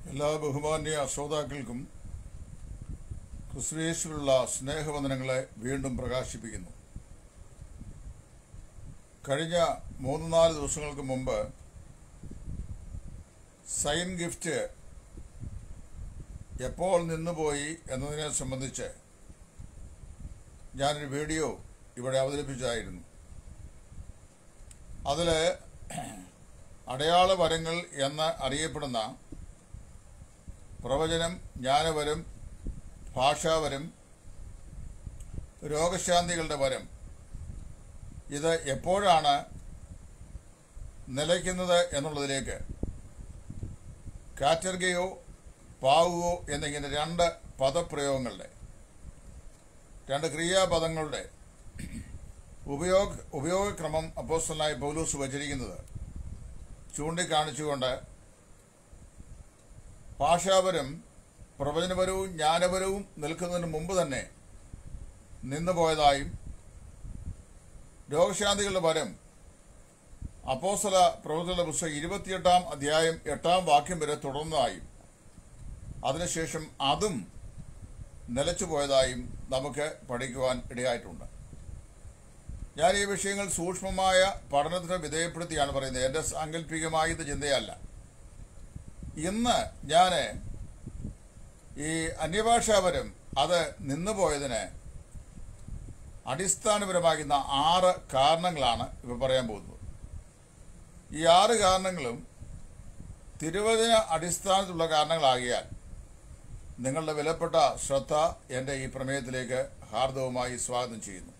എല്ലാ ബഹുമാന്യ ശ്രോതാക്കൾക്കും ക്രിസ്തുയേശുവിലുള്ള സ്നേഹവന്ദനങ്ങളെ വീണ്ടും പ്രകാശിപ്പിക്കുന്നു കഴിഞ്ഞ മൂന്ന് നാല് ദിവസങ്ങൾക്ക് മുമ്പ് സൈൻ ഗിഫ്റ്റ് എപ്പോൾ നിന്നുപോയി എന്നതിനെ സംബന്ധിച്ച് ഞാനൊരു വീഡിയോ ഇവിടെ അവതരിപ്പിച്ചായിരുന്നു അതിൽ അടയാള വരങ്ങൾ എന്ന് അറിയപ്പെടുന്ന പ്രവചനം ജ്ഞാനവരം ഭാഷാവരം രോഗശാന്തികളുടെ വരം ഇത് എപ്പോഴാണ് നിലയ്ക്കുന്നത് എന്നുള്ളതിലേക്ക് കാറ്റർഗയോ പാവുകയോ എന്നിങ്ങനെ രണ്ട് പദപ്രയോഗങ്ങളുടെ രണ്ട് ക്രിയാപദങ്ങളുടെ ഉപയോഗ ഉപയോഗക്രമം അപ്പോസ്റ്റലായ പൗലൂസ് വച്ചിരിക്കുന്നത് ചൂണ്ടിക്കാണിച്ചുകൊണ്ട് ഭാഷാപരം പ്രവചനപരവും ജ്ഞാനപരവും നിൽക്കുന്നതിന് മുമ്പ് തന്നെ നിന്നുപോയതായും രോഗശാന്തികളുടെ വരം അപ്പോസ്തല പ്രവചന പുസ്തകം ഇരുപത്തിയെട്ടാം അധ്യായം എട്ടാം വാക്യം വരെ തുടർന്നതായും അതിനുശേഷം അതും നിലച്ചുപോയതായും നമുക്ക് പഠിക്കുവാൻ ഇടയായിട്ടുണ്ട് ഞാൻ ഈ വിഷയങ്ങൾ സൂക്ഷ്മമായ പഠനത്തിന് വിധേയപ്പെടുത്തിയാണ് പറയുന്നത് എൻ്റെ സാങ്കല്പികമായ ഇത് ചിന്തയല്ല ഇന്ന് ഞാൻ ഈ അന്യഭാഷാപരം അത് നിന്നുപോയതിന് അടിസ്ഥാനപരമാകുന്ന ആറ് കാരണങ്ങളാണ് ഇപ്പം പറയാൻ പോകുന്നത് ഈ ആറ് കാരണങ്ങളും തിരുവചന അടിസ്ഥാനത്തിലുള്ള കാരണങ്ങളാകിയാൽ നിങ്ങളുടെ വിലപ്പെട്ട ശ്രദ്ധ എൻ്റെ ഈ പ്രമേയത്തിലേക്ക് ഹാർദവുമായി സ്വാഗതം ചെയ്യുന്നു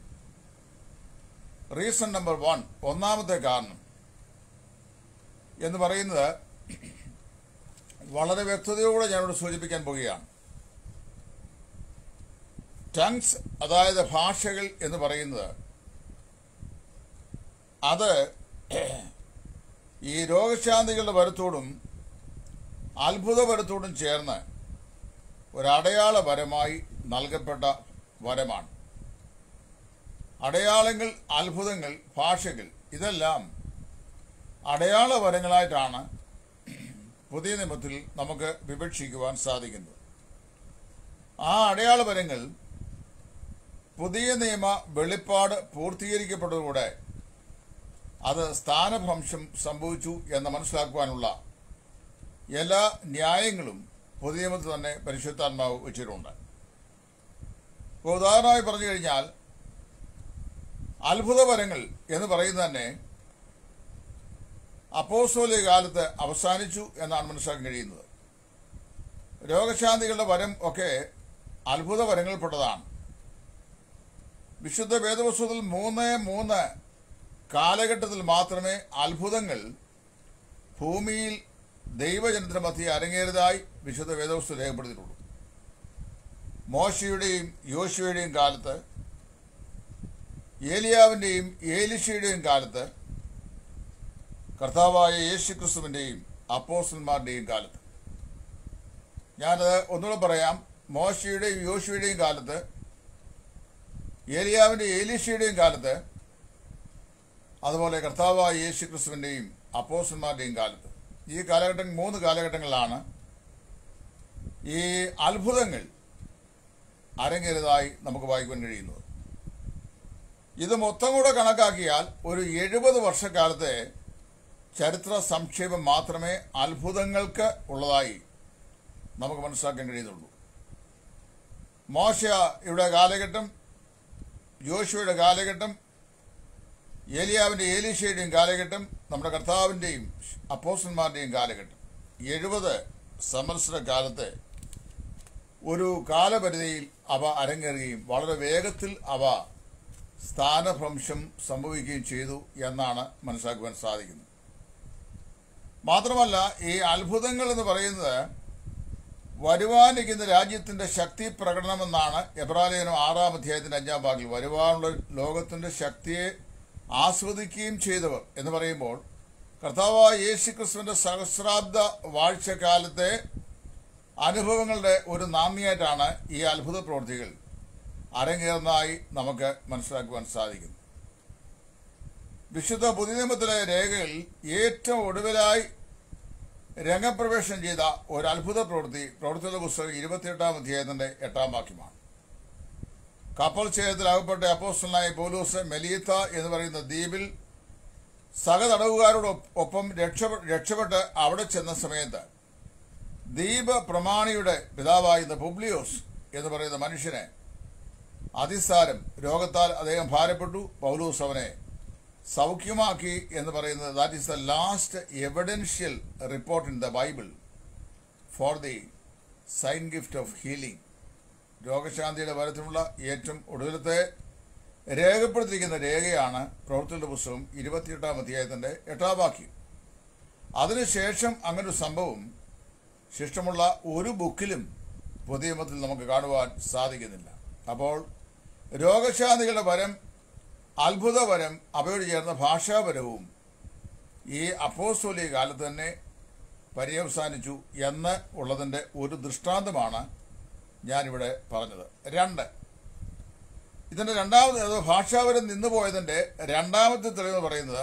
റീസൺ നമ്പർ വൺ ഒന്നാമത്തെ കാരണം എന്ന് പറയുന്നത് വളരെ വ്യക്തതയോടെ ഞാനിവിടെ സൂചിപ്പിക്കാൻ പോവുകയാണ് ടങ്സ് അതായത് ഭാഷകൾ എന്ന് പറയുന്നത് അത് ഈ രോഗശാന്തികളുടെ വരത്തോടും അത്ഭുത വരത്തോടും ചേർന്ന് ഒരടയാള വരമായി നൽകപ്പെട്ട വരമാണ് അടയാളങ്ങൾ അത്ഭുതങ്ങൾ ഭാഷകൾ ഇതെല്ലാം അടയാള വരങ്ങളായിട്ടാണ് പുതിയ നിയമത്തിൽ നമുക്ക് വിവക്ഷിക്കുവാൻ സാധിക്കുന്നത് ആ അടയാള വരങ്ങൾ പുതിയ നിയമ വെളിപ്പാട് പൂർത്തീകരിക്കപ്പെട്ടതോടെ അത് സ്ഥാനഭ്രംശം സംഭവിച്ചു എന്ന് മനസ്സിലാക്കുവാനുള്ള എല്ലാ ന്യായങ്ങളും പുതിയ നിയമത്തിൽ തന്നെ പരിശുദ്ധാത്മാവ് വെച്ചിട്ടുണ്ട് ഇപ്പോൾ ഉദാഹരണമായി പറഞ്ഞു കഴിഞ്ഞാൽ അത്ഭുതപരങ്ങൾ എന്ന് പറയുന്നത് തന്നെ അപ്പോസ്തോലിക കാലത്ത് അവസാനിച്ചു എന്നാണ് മനസ്സിലാക്കാൻ കഴിയുന്നത് രോഗശാന്തികളുടെ വരം ഒക്കെ അത്ഭുത വരങ്ങളിൽപ്പെട്ടതാണ് വിശുദ്ധ വേദപുസ്തകത്തിൽ മൂന്ന് മൂന്ന് കാലഘട്ടത്തിൽ മാത്രമേ അത്ഭുതങ്ങൾ ഭൂമിയിൽ ദൈവജനത്തിന് മധ്യ അരങ്ങേറിയതായി വിശുദ്ധ വേദപുസ്തകം രേഖപ്പെടുത്തിയിട്ടുള്ളൂ മോശയുടെയും യോശുവയുടെയും കാലത്ത് ഏലിയാവിൻ്റെയും ഏലിഷയുടെയും കാലത്ത് കർത്താവായ യേശു ക്രിസ്തുവിൻ്റെയും അപ്പോസ്റ്റന്മാരുടെയും കാലത്ത് ഞാനത് ഒന്നുകൂടെ പറയാം മോശയുടെയും യോശുവയുടെയും കാലത്ത് ഏലിയാവിൻ്റെയും ഏലീഷയുടെയും കാലത്ത് അതുപോലെ കർത്താവായ യേശു ക്രിസ്തുവിൻ്റെയും അപ്പോസ്റ്റന്മാരുടെയും കാലത്ത് ഈ കാലഘട്ടം മൂന്ന് കാലഘട്ടങ്ങളിലാണ് ഈ അത്ഭുതങ്ങൾ അരങ്ങേറിയതായി നമുക്ക് വായിക്കുവാൻ കഴിയുന്നത് ഇത് മൊത്തം കൂടെ കണക്കാക്കിയാൽ ഒരു എഴുപത് വർഷക്കാലത്തെ ചരിത്ര സംക്ഷേപം മാത്രമേ അത്ഭുതങ്ങൾക്ക് ഉള്ളതായി നമുക്ക് മനസ്സിലാക്കാൻ കഴിയുന്നുള്ളൂ മോശ ഇവിടെ കാലഘട്ടം ജോഷുവയുടെ കാലഘട്ടം ഏലിയാവിൻ്റെ ഏലീഷയുടെയും കാലഘട്ടം നമ്മുടെ കർത്താവിൻ്റെയും അപ്പോസ്റ്റന്മാരുടെയും കാലഘട്ടം എഴുപത് സംവത്സര കാലത്ത് ഒരു കാലപരിധിയിൽ അവ അരങ്ങേറുകയും വളരെ വേഗത്തിൽ അവ സ്ഥാനഭ്രംശം സംഭവിക്കുകയും ചെയ്തു എന്നാണ് മനസ്സിലാക്കുവാൻ സാധിക്കുന്നത് മാത്രമല്ല ഈ അത്ഭുതങ്ങൾ എന്ന് പറയുന്നത് വരുവാനിരിക്കുന്ന രാജ്യത്തിന്റെ ശക്തി പ്രകടനമെന്നാണ് എബ്രാലേനും ആറാം അധ്യായത്തിന്റെ അഞ്ചാം ഭാഗത്തിൽ വരുവാനുള്ള ലോകത്തിന്റെ ശക്തിയെ ആസ്വദിക്കുകയും ചെയ്തവർ എന്ന് പറയുമ്പോൾ കർത്താവായ യേശു ക്രിസ്തുവിന്റെ സഹസ്രാബ്ദ വാഴ്ചക്കാലത്തെ അനുഭവങ്ങളുടെ ഒരു നാന്ദിയായിട്ടാണ് ഈ അത്ഭുത പ്രവൃത്തികൾ അരങ്ങേറുന്നതായി നമുക്ക് മനസ്സിലാക്കുവാൻ സാധിക്കുന്നു വിശുദ്ധ പുതിയ നിയമത്തിലെ രേഖകളിൽ ഏറ്റവും ഒടുവിലായി രംഗപ്രവേശനം ചെയ്ത ഒരു അത്ഭുത പ്രവൃത്തി പ്രവൃത്തിയുടെ പുസ്തകം ഇരുപത്തിയെട്ടാം അധ്യായത്തിന്റെ എട്ടാം വാക്യമാണ് കപ്പൽ ചേതത്തിൽ അകപ്പെട്ട അപ്പോസ്റ്റലായ പോലൂസ് മെലീത്ത എന്ന് പറയുന്ന ദ്വീപിൽ സഹതടവുകാരോടൊപ്പം രക്ഷപ്പെ- രക്ഷപ്പെട്ട് അവിടെ ചെന്ന സമയത്ത് ദ്വീപ് പ്രമാണിയുടെ പിതാവായിരുന്ന പുബ്ലിയോസ് എന്ന് പറയുന്ന മനുഷ്യനെ അതിസാരം രോഗത്താൽ അദ്ദേഹം ഭാരപ്പെട്ടു പൗലൂസ് അവനെ സൗഖ്യമാക്കി എന്ന് പറയുന്നത് that is the last evidential report in the Bible for the sign gift of healing രോഗശാന്തിയുടെ ഫലത്തിനുള്ള ഏറ്റവും ഒടുവിലത്തെ രേഖപ്പെടുത്തിയിരിക്കുന്ന രേഖയാണ് പ്രവൃത്തിയുടെ പുസ്തകം ഇരുപത്തിയെട്ടാം അധ്യായത്തിന്റെ എട്ടാം വാക്യം അതിനുശേഷം അങ്ങനൊരു സംഭവം ശിഷ്ടമുള്ള ഒരു ബുക്കിലും പുതിയ നിയമത്തിൽ നമുക്ക് കാണുവാൻ സാധിക്കുന്നില്ല അപ്പോൾ രോഗശാന്തികളുടെ വരം അത്ഭുതവരം അവയോട് ചേർന്ന ഭാഷാപരവും ഈ അപ്പോസ്തോലിക കാലത്ത് തന്നെ പര്യവസാനിച്ചു എന്ന് ഉള്ളതിൻ്റെ ഒരു ദൃഷ്ടാന്തമാണ് ഞാനിവിടെ പറഞ്ഞത് രണ്ട് ഇതിന്റെ രണ്ടാമത് അത് ഭാഷാപരം നിന്നുപോയതിന്റെ രണ്ടാമത്തെ തെളിവെന്ന് പറയുന്നത്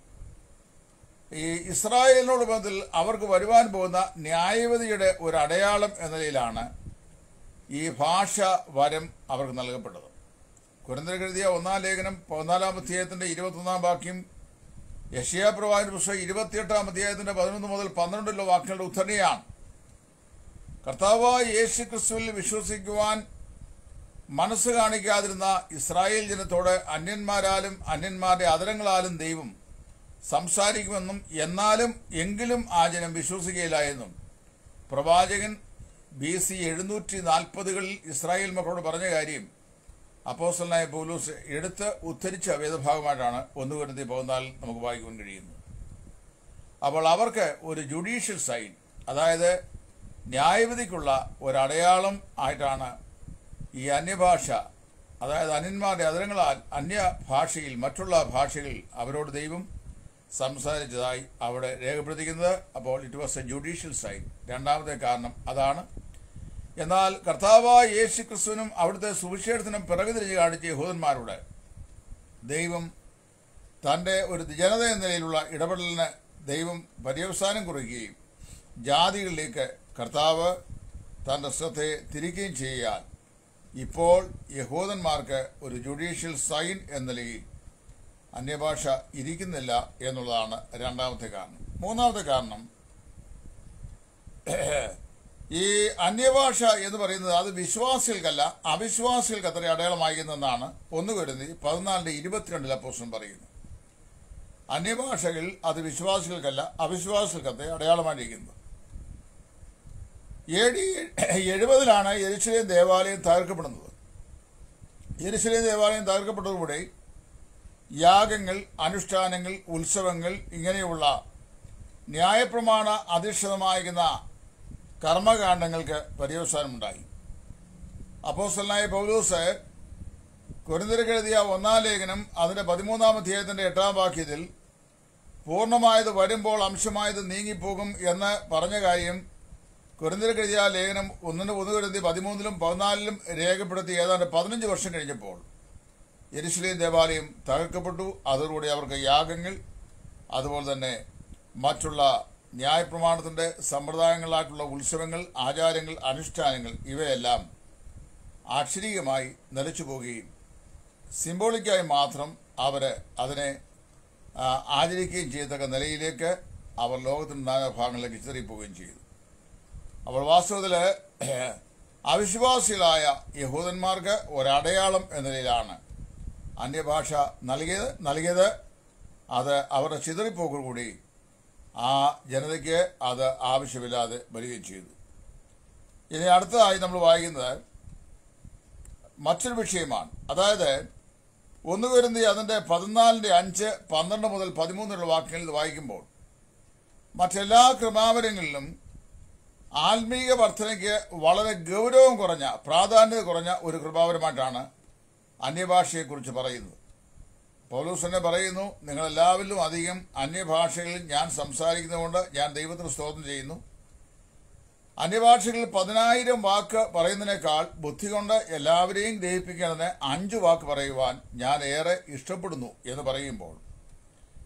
ഈ ഇസ്രായേലിനോട് ബന്ധത്തിൽ അവർക്ക് വരുവാൻ പോകുന്ന ന്യായവതിയുടെ ഒരു അടയാളം എന്ന നിലയിലാണ് ഈ ഭാഷ വരം അവർക്ക് നൽകപ്പെട്ടത് കുരന്തരെഴുതിയ ഒന്നാം ലേഖനം പതിനാലാം അധ്യായത്തിന്റെ ഇരുപത്തൊന്നാം വാക്യം യഷിയാ പ്രവാചന പുസ്തകം ഇരുപത്തിയെട്ടാം അധ്യായത്തിന്റെ പതിനൊന്ന് മുതൽ പന്ത്രണ്ടുള്ള വാക്യങ്ങളുടെ ഉദ്ധരണിയാണ് കർത്താവായ യേശു ക്രിസ്തുവിൽ വിശ്വസിക്കുവാൻ മനസ്സ് കാണിക്കാതിരുന്ന ഇസ്രായേൽ ജനത്തോട് അന്യന്മാരാലും അന്യന്മാരുടെ അതരങ്ങളാലും ദൈവം സംസാരിക്കുമെന്നും എന്നാലും എങ്കിലും ആ ജനം വിശ്വസിക്കുകയില്ല എന്നും പ്രവാചകൻ ബി സി എഴുന്നൂറ്റി നാൽപ്പതുകളിൽ ഇസ്രായേൽ മക്കളോട് പറഞ്ഞ കാര്യം അപ്പോസ്റ്റലായ പൗലൂസ് എടുത്ത് ഉദ്ധരിച്ച വേദഭാഗമായിട്ടാണ് ഒന്ന് വരുത്തി പതിനാലിൽ നമുക്ക് വായിക്കുവാൻ കഴിയുന്നത് അപ്പോൾ അവർക്ക് ഒരു ജുഡീഷ്യൽ സൈൻ അതായത് ന്യായവിധിക്കുള്ള ഒരു അടയാളം ആയിട്ടാണ് ഈ അന്യഭാഷ അതായത് അന്യന്മാരുടെ അതരങ്ങളാൽ അന്യ ഭാഷയിൽ മറ്റുള്ള ഭാഷകളിൽ അവരോട് ദൈവം സംസാരിച്ചതായി അവിടെ രേഖപ്പെടുത്തിക്കുന്നത് അപ്പോൾ it was a judicial sign രണ്ടാമത്തെ കാരണം അതാണ് എന്നാൽ കർത്താവായ യേശു ക്രിസ്തുവിനും അവിടുത്തെ സുവിശേഷത്തിനും പിറകു തിരിഞ്ഞ് കാണിച്ച യഹൂദന്മാരോട് ദൈവം തൻ്റെ ഒരു ജനത എന്ന നിലയിലുള്ള ഇടപെടലിന് ദൈവം പര്യവസാനം കുറിക്കുകയും ജാതികളിലേക്ക് കർത്താവ് തൻ്റെ ശ്രദ്ധയെ തിരിക്കുകയും ചെയ്യാൻ ഇപ്പോൾ യഹൂദന്മാർക്ക് ഒരു ജുഡീഷ്യൽ സൈൻ എന്ന നിലയിൽ അന്യഭാഷ ഇരിക്കുന്നില്ല എന്നുള്ളതാണ് രണ്ടാമത്തെ കാരണം മൂന്നാമത്തെ കാരണം ഈ അന്യഭാഷ എന്ന് പറയുന്നത് അത് വിശ്വാസികൾക്കല്ല അവിശ്വാസികൾക്ക് അത്ര അടയാളമായിരുന്നെന്നാണ് ഒന്ന് കരുതി പതിനാലിന്റെ ഇരുപത്തിരണ്ടിൽ അപ്പോസ്റ്റൻ പറയുന്നു അന്യഭാഷകൾ അത് വിശ്വാസികൾക്കല്ല അവിശ്വാസികൾക്കത്തെ അടയാളമായിരിക്കുന്നത് എ ഡി എഴുപതിലാണ് യെരുശലേം ദേവാലയം തകർക്കപ്പെടുന്നത് യെരുശലേം ദേവാലയം തകർക്കപ്പെട്ടതോടുകൂടി യാഗങ്ങൾ അനുഷ്ഠാനങ്ങൾ ഉത്സവങ്ങൾ ഇങ്ങനെയുള്ള ന്യായപ്രമാണ അധിഷ്ഠിതമായിരുന്ന കർമ്മകാണ്ഡങ്ങൾക്ക് പര്യവസാനമുണ്ടായി അപ്പോസ്റ്റലായ പൗലൂസ് കുരുന്തരക്കെഴുതിയ ഒന്നാം ലേഖനം അതിന്റെ പതിമൂന്നാം അധ്യായത്തിന്റെ എട്ടാം വാക്യത്തിൽ പൂർണ്ണമായത് വരുമ്പോൾ അംശമായത് നീങ്ങിപ്പോകും എന്ന് പറഞ്ഞ കാര്യം കുരുന്തരക്കെഴുതിയ ലേഖനം ഒന്നിന് ഒന്ന് കരുതി പതിമൂന്നിലും പതിനാലിലും രേഖപ്പെടുത്തി ഏതാണ്ട് പതിനഞ്ച് വർഷം കഴിഞ്ഞപ്പോൾ യെരുശലേം ദേവാലയം തകർക്കപ്പെട്ടു അതോടുകൂടി അവർക്ക് യാഗങ്ങൾ അതുപോലെ തന്നെ മറ്റുള്ള ന്യായപ്രമാണത്തിന്റെ സമ്പ്രദായങ്ങളായിട്ടുള്ള ഉത്സവങ്ങൾ ആചാരങ്ങൾ അനുഷ്ഠാനങ്ങൾ ഇവയെല്ലാം അക്ഷരീയമായി നിലച്ചു പോവുകയും സിംബോളിക്കായി മാത്രം അവര് അതിനെ ആ, ആചരിക്കുകയും ചെയ്തക്ക നിലയിലേക്ക് അവർ ലോകത്തിന്റെ നാനാ ഭാഗങ്ങളിലേക്ക് ചിതറിപ്പോവുകയും ചെയ്തു അപ്പോൾ വാസ്തവത്തില് അവിശ്വാസികളായ യഹൂദന്മാർക്ക് ഒരടയാളം എന്ന നിലയിലാണ് അന്യഭാഷ നൽകിയത് നൽകിയത് അത് അവരുടെ ചിതറിപ്പോക്കോടുകൂടി ആ ജനതയ്ക്ക് അത് ആവശ്യമില്ലാതെ വരികയും ചെയ്തു ഇനി അടുത്തതായി നമ്മൾ വായിക്കുന്നത് മറ്റൊരു വിഷയമാണ് അതായത് ഒന്ന് വരുന്ന അതിന്റെ പതിനാലിന്റെ അഞ്ച് പന്ത്രണ്ട് മുതൽ പതിമൂന്നുള്ള വാക്യങ്ങളിൽ വായിക്കുമ്പോൾ മറ്റെല്ലാ ക്രമാവരങ്ങളിലും ആത്മീയ വർധനയ്ക്ക് വളരെ ഗൗരവം കുറഞ്ഞ പ്രാധാന്യത കുറഞ്ഞ ഒരു കൃപാവരമായിട്ടാണ് അന്യഭാഷയെക്കുറിച്ച് പറയുന്നത് പൗലൂസ് തന്നെ പറയുന്നു നിങ്ങളെല്ലാവരിലും അധികം അന്യഭാഷകളിൽ ഞാൻ സംസാരിക്കുന്നതുകൊണ്ട് ഞാൻ ദൈവത്തിന് സ്തോത്രം ചെയ്യുന്നു അന്യഭാഷകളിൽ പതിനായിരം വാക്ക് പറയുന്നതിനേക്കാൾ ബുദ്ധി കൊണ്ട് എല്ലാവരെയും ഗ്രഹിപ്പിക്കുന്നതിന് അഞ്ചു വാക്ക് പറയുവാൻ ഞാൻ ഏറെ ഇഷ്ടപ്പെടുന്നു എന്ന് പറയുമ്പോൾ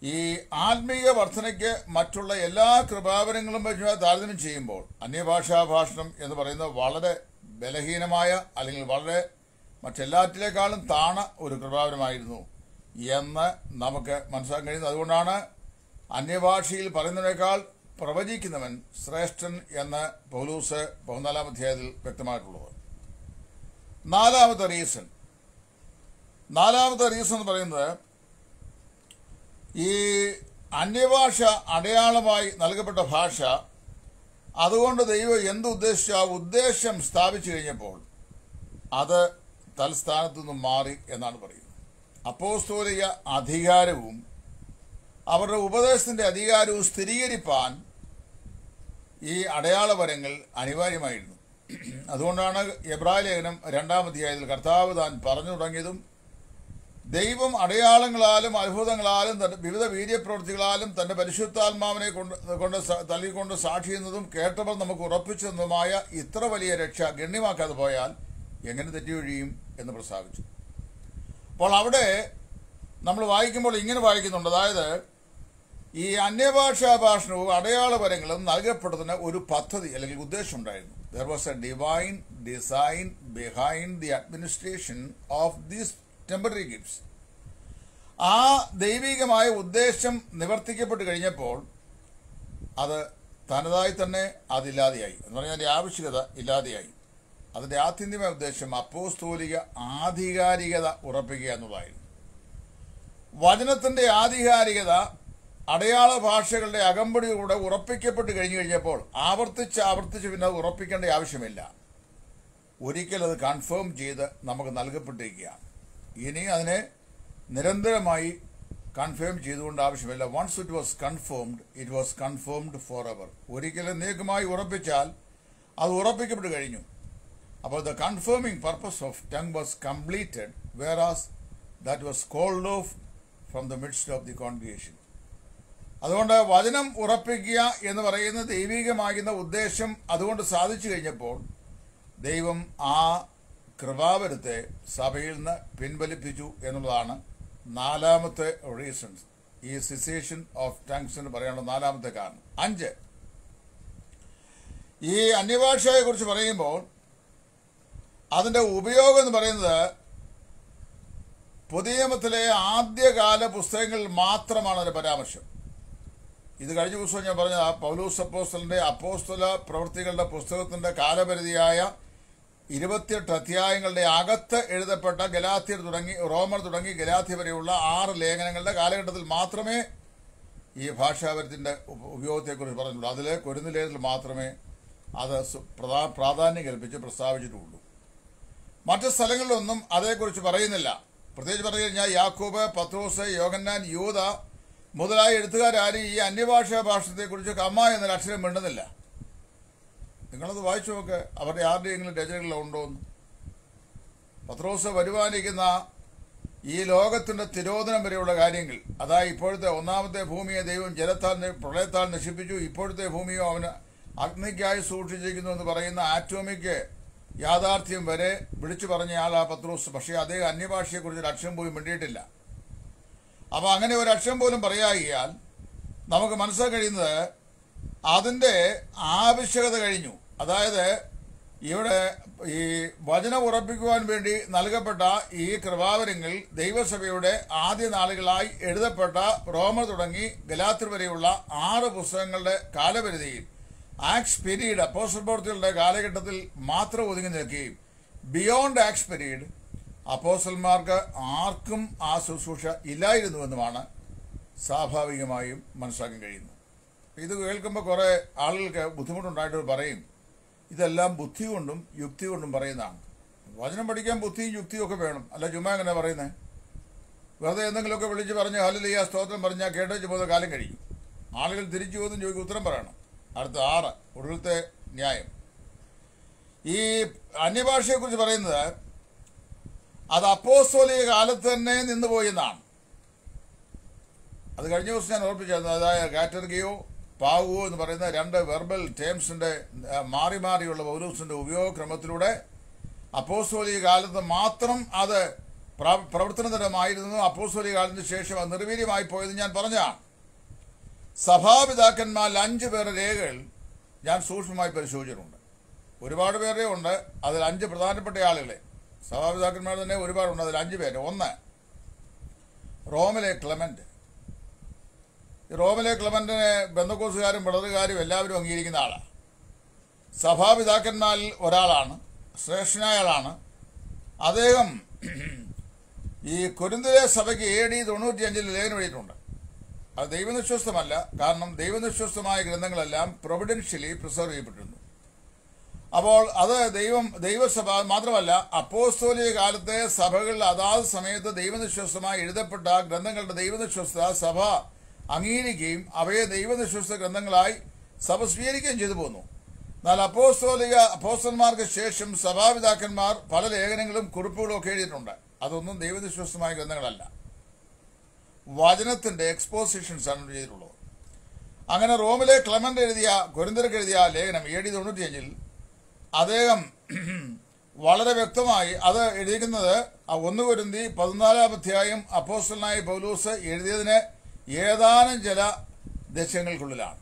ഈ ആത്മീയ വർധനയ്ക്ക് മറ്റുള്ള എല്ലാ കൃപാവരങ്ങളും വെച്ച് താരതമ്യം ചെയ്യുമ്പോൾ അന്യഭാഷാ ഭാഷണം എന്ന് പറയുന്നത് വളരെ ബലഹീനമായ അല്ലെങ്കിൽ വളരെ മറ്റെല്ലാറ്റിലേക്കാളും താണ ഒരു കൃപാവരമായിരുന്നു എന്ന് നമുക്ക് മനസ്സിലാക്കാൻ കഴിയുന്നത് അതുകൊണ്ടാണ് അന്യഭാഷയിൽ പറയുന്നതിനേക്കാൾ പ്രവചിക്കുന്നവൻ ശ്രേഷ്ഠൻ എന്ന് പൗലൂസ് പതിനാലാം അധ്യായത്തിൽ വ്യക്തമായിട്ടുള്ളത് നാലാമത്തെ റീസൺ നാലാമത്തെ റീസൺ എന്ന് പറയുന്നത് ഈ അന്യഭാഷ അടയാളമായി നൽകപ്പെട്ട ഭാഷ അതുകൊണ്ട് ദൈവം എന്തുദ്ദേശിച്ച ആ ഉദ്ദേശം സ്ഥാപിച്ചു കഴിഞ്ഞപ്പോൾ അത് തൽസ്ഥാനത്തു നിന്നും മാറി എന്നാണ് പറയുന്നത് അപ്പോസ്തോലിക അധികാരവും അവരുടെ ഉപദേശത്തിന്റെ അധികാരവും സ്ഥിരീകരിപ്പാൻ ഈ അടയാളപരങ്ങൾ അനിവാര്യമായിരുന്നു അതുകൊണ്ടാണ് എബ്രായ ലേഖനം രണ്ടാം അധ്യായത്തിൽ കർത്താവ് താൻ പറഞ്ഞു തുടങ്ങിയതും ദൈവം അടയാളങ്ങളാലും അത്ഭുതങ്ങളാലും തന്റെ വിവിധ വീര്യപ്രവൃത്തികളാലും തന്റെ പരിശുദ്ധാത്മാവിനെ കൊണ്ട് കൊണ്ട് സ- തള്ളിക്കൊണ്ട് സാക്ഷി ചെയ്യുന്നതും കേട്ടവർ നമുക്ക് ഉറപ്പിച്ചെന്നതുമായ ഇത്ര വലിയ രക്ഷ ഗണ്യമാക്കാതെ പോയാൽ എങ്ങനെ തെറ്റിയൊഴിയും എന്ന് പ്രസ്താവിച്ചു അപ്പോൾ അവിടെ നമ്മൾ വായിക്കുമ്പോൾ ഇങ്ങനെ വായിക്കുന്നുണ്ട് അതായത് ഈ അന്യഭാഷാ ഭാഷണവും അടയാളപരങ്ങളും നൽകപ്പെടുന്നതിന് ഒരു പദ്ധതി അല്ലെങ്കിൽ ഉദ്ദേശം ഉണ്ടായിരുന്നു there was a divine design behind the administration of these temporary gifts ആ ദൈവികമായ ഉദ്ദേശം നിവർത്തിക്കപ്പെട്ട് കഴിഞ്ഞപ്പോൾ അത് തനതായി തന്നെ അതില്ലാതെയായി എന്ന് പറഞ്ഞാൽ അതിന്റെ ആവശ്യകത ഇല്ലാതെയായി അതിന്റെ ആത്യന്തികമായ ഉദ്ദേശം അപ്പോസ്തോലിക ആധികാരികത ഉറപ്പിക്കുക എന്നുള്ളതായിരുന്നു വചനത്തിന്റെ ആധികാരികത അടയാള ഭാഷകളുടെ അകമ്പടിയോടെ ഉറപ്പിക്കപ്പെട്ട് കഴിഞ്ഞു കഴിഞ്ഞപ്പോൾ ആവർത്തിച്ച് ആവർത്തിച്ച് പിന്നെ അത് ഉറപ്പിക്കേണ്ട ആവശ്യമില്ല ഒരിക്കൽ അത് കൺഫേം ചെയ്ത് നമുക്ക് നൽകപ്പെട്ടിരിക്കുകയാണ് ഇനി അതിനെ നിരന്തരമായി കൺഫേം ചെയ്തുകൊണ്ട് ആവശ്യമില്ല once it was confirmed it was confirmed for ever ഒരിക്കലും നീക്കമായി ഉറപ്പിച്ചാൽ അത് ഉറപ്പിക്കപ്പെട്ട് കഴിഞ്ഞു അപ്പോൾ the confirming purpose of tongue was completed whereas that was called off from the midst of the congregation അതുകൊണ്ട് വചനം ഉറപ്പിക്കുക എന്ന് പറയുന്ന ദൈവികമാകുന്ന ഉദ്ദേശം അതുകൊണ്ട് സാധിച്ചു കഴിഞ്ഞപ്പോൾ ദൈവം ആ കൃപാവരത്തെ സഭയിൽ നിന്ന് പിൻവലിപ്പിച്ചു എന്നുള്ളതാണ് നാലാമത്തെ റീസൺസ് ഈ സിസേഷൻ ഓഫ് ടങ്സ് എന്ന് പറയാനുള്ള നാലാമത്തെ കാരണം അഞ്ച് ഈ അന്യഭാഷയെ കുറിച്ച് പറയുമ്പോൾ അതിന്റെ ഉപയോഗം എന്ന് പറയുന്നത് പുതിയ നിയമത്തിലെ ആദ്യകാല പുസ്തകങ്ങളിൽ മാത്രമാണ് അതിന്റെ പരാമർശം ഇത് കഴിഞ്ഞ ദിവസം ഞാൻ പറഞ്ഞ പൗലൂസ് അപ്പോസ്റ്റലിന്റെ അപ്പോസ്തല പ്രവൃത്തികളുടെ പുസ്തകത്തിന്റെ കാലപരിധിയായ ഇരുപത്തിയെട്ട് അധ്യായങ്ങളുടെ അകത്ത് എഴുതപ്പെട്ട ഗലാത്യർ തുടങ്ങി റോമർ തുടങ്ങി ഗലാത്യ വരെയുള്ള ആറ് ലേഖനങ്ങളുടെ കാലഘട്ടത്തിൽ മാത്രമേ ഈ ഭാഷാപരത്തിന്റെ ഉപ- ഉപയോഗത്തെക്കുറിച്ച് പറഞ്ഞുള്ളൂ അതിൽ കൊരുന്നിലേതിൽ മാത്രമേ അത് സു- പ്രധാ- പ്രാധാന്യം കൽപ്പിച്ച് പ്രസ്താവിച്ചിട്ടുള്ളൂ മറ്റ് സ്ഥലങ്ങളിലൊന്നും അതേക്കുറിച്ച് പറയുന്നില്ല പ്രത്യേകിച്ച് പറഞ്ഞു കഴിഞ്ഞാൽ യാക്കൂബ് പത്രോസ് യോഗന്നാൻ യൂത മുതലായ എഴുത്തുകാരും ഈ അന്യഭാഷാ ഭാഷത്തെക്കുറിച്ച് കമ്മ എന്നൊരു അക്ഷരം മിണ്ടുന്നില്ല നിങ്ങളത് വായിച്ചു നോക്ക് അവരുടെ ആരുടെയെങ്കിലും രചനകളിൽ ഉണ്ടോ എന്ന് പത്രോസ് വരുവാനിരിക്കുന്ന ഈ ലോകത്തിന്റെ തിരോധനം വരെയുള്ള കാര്യങ്ങൾ അതായത് ഇപ്പോഴത്തെ ഒന്നാമത്തെ ഭൂമിയെ ദൈവം ജലത്താൽ നി- പ്രളയത്താൽ നശിപ്പിച്ചു ഇപ്പോഴത്തെ ഭൂമിയോ അവന് അഗ്നിക്കായി സൂക്ഷിച്ചിരിക്കുന്നു എന്ന് പറയുന്ന ആറ്റോമിക് യാഥാർത്ഥ്യം വരെ വിളിച്ചു പറഞ്ഞ ആൾ ആ പത്രോസ് പക്ഷേ അദ്ദേഹം അന്യഭാഷയെക്കുറിച്ച് ഒരു അക്ഷരം പോലും മിണ്ടിയിട്ടില്ല അപ്പൊ അങ്ങനെ ഒരു അക്ഷരം പോലും പറയാകിയാൽ നമുക്ക് മനസ്സിലാക്കാൻ കഴിയുന്നത് അതിന്റെ ആവശ്യകത കഴിഞ്ഞു അതായത് ഇവിടെ ഈ വചനം ഉറപ്പിക്കുവാൻ വേണ്ടി നൽകപ്പെട്ട ഈ കൃപാവരങ്ങൾ ദൈവസഭയുടെ ആദ്യ നാളുകളായി എഴുതപ്പെട്ട റോമർ തുടങ്ങി ഗലാത്തിർ വരെയുള്ള ആറ് പുസ്തകങ്ങളുടെ കാലപരിധിയിൽ ആക്സ് പീരീഡ് അപ്പോസ്റ്റൽ പ്രവൃത്തികളുടെ കാലഘട്ടത്തിൽ മാത്രം ഒതുങ്ങി നിൽക്കുകയും ബിയോണ്ട് ആക്സ് പീരീഡ് അപ്പോസ്റ്റൽമാർക്ക് ആർക്കും ആ ശുശ്രൂഷ ഇല്ലായിരുന്നുവെന്നുമാണ് സ്വാഭാവികമായും മനസ്സിലാക്കാൻ കഴിയുന്നത് ഇത് കേൾക്കുമ്പോൾ കുറെ ആളുകൾക്ക് ബുദ്ധിമുട്ടുണ്ടായിട്ട് പറയും ഇതെല്ലാം ബുദ്ധി കൊണ്ടും യുക്തി കൊണ്ടും പറയുന്നതാണ് വചനം പഠിക്കാൻ ബുദ്ധിയും യുക്തിയും ഒക്കെ വേണം അല്ല ചുമ്മാ എങ്ങനെ പറയുന്നത് വെറുതെ എന്തെങ്കിലുമൊക്കെ വിളിച്ച് പറഞ്ഞ് ഹല്ലേലൂയ സ്തോത്രം പറഞ്ഞാൽ കേട്ടേച്ച് പോകുന്ന കാലം കഴിയും ആളുകൾ തിരിച്ചു പോകുന്ന ചോദിക്കും ഉത്തരം പറയണം അടുത്ത ആറ് ഒടുവിലത്തെ ന്യായം ഈ അന്യഭാഷയെക്കുറിച്ച് പറയുന്നത് അത് അപ്പോസ്തോലിക കാലത്ത് തന്നെ നിന്നുപോയി എന്നാണ് അത് കഴിഞ്ഞ ദിവസം ഞാൻ ഓർപ്പിച്ചായിരുന്നു അതായത് കാറ്റർഗിയോ പാവുകയോ എന്ന് പറയുന്ന രണ്ട് വെർബൽ ടേംസിന്റെ ആ, മാറി മാറിയുള്ള പൗരൂസിന്റെ ഉപയോഗക്രമത്തിലൂടെ അപ്പോസ്തോലിക കാലത്ത് മാത്രം അത് പ്ര- പ്രവർത്തനതരമായിരുന്നു അപ്പോസ്തോലിക കാലത്തിന് ശേഷം അത് നിർവീര്യമായി പോയത് ഞാൻ പറഞ്ഞാണ് സഭാപിതാക്കന്മാരിൽ അഞ്ച് പേരുടെ രേഖകൾ ഞാൻ സൂക്ഷ്മമായി പരിശോധിച്ചിട്ടുണ്ട് ഒരുപാട് പേരുടെ ഉണ്ട് അതിൽ അഞ്ച് പ്രധാനപ്പെട്ട ആളുകളെ സഭാപിതാക്കന്മാർ തന്നെ ഒരുപാടുണ്ട് അതിൽ അഞ്ച് പേര് ഒന്ന് റോമിലെ ക്ലമന്റ് ഈ റോമിലെ ക്ലമന്റിനെ ബന്ധക്കോസുകാരും പിളറുകാരും എല്ലാവരും അംഗീകരിക്കുന്ന ആളാണ് സഭാപിതാക്കന്മാരിൽ ഒരാളാണ് ശ്രേഷ്ഠനായ ആളാണ് അദ്ദേഹം ഈ കുരുന്തിലെ സഭയ്ക്ക് എ ഡി തൊണ്ണൂറ്റിയഞ്ചിൽ ലേഖനം എഴുതിയിട്ടുണ്ട് അത് ദൈവനിശ്വസ്തമല്ല കാരണം ദൈവനിശ്വസ്തമായ ഗ്രന്ഥങ്ങളെല്ലാം പ്രൊവിഡൻഷ്യലി പ്രിസർവ് ചെയ്യപ്പെട്ടിരുന്നു അപ്പോൾ അത് ദൈവം ദൈവസഭ മാത്രമല്ല അപ്പോസ്തോലിക കാലത്തെ സഭകളിൽ അതാത് സമയത്ത് ദൈവനിശ്വസ്തമായി എഴുതപ്പെട്ട ഗ്രന്ഥങ്ങളുടെ ദൈവനിശ്വസ്ത സഭ അംഗീകരിക്കുകയും അവയെ ദൈവനിശ്വസ്ത ഗ്രന്ഥങ്ങളായി സഭ സ്വീകരിക്കുകയും ചെയ്തു പോന്നു എന്നാൽ അപ്പോസ്തോലിക അപ്പോസ്റ്റന്മാർക്ക് ശേഷം സഭാപിതാക്കന്മാർ പല ലേഖനങ്ങളും കുറിപ്പുകളും ഒക്കെ എഴുതിയിട്ടുണ്ട് അതൊന്നും ദൈവനിശ്വസ്തമായ ഗ്രന്ഥങ്ങളല്ല വചനത്തിന്റെ എക്സ്പോസിഷൻസ് ആണ് ചെയ്തിട്ടുള്ളത് അങ്ങനെ റോമിലെ ക്ലമന്റ് എഴുതിയ കൊരിന്തർക്ക് എഴുതിയ ലേഖനം എ ഡി തൊണ്ണൂറ്റിയഞ്ചിൽ അദ്ദേഹം വളരെ വ്യക്തമായി അത് എഴുതിയിരിക്കുന്നത് ആ ഒന്ന് കൊരിന്തി പതിനാലാം അധ്യായം അപ്പോസ്റ്റലായ പൗലൂസ് എഴുതിയതിന് ഏതാനും ചില ദശകങ്ങൾക്കുള്ളിലാണ്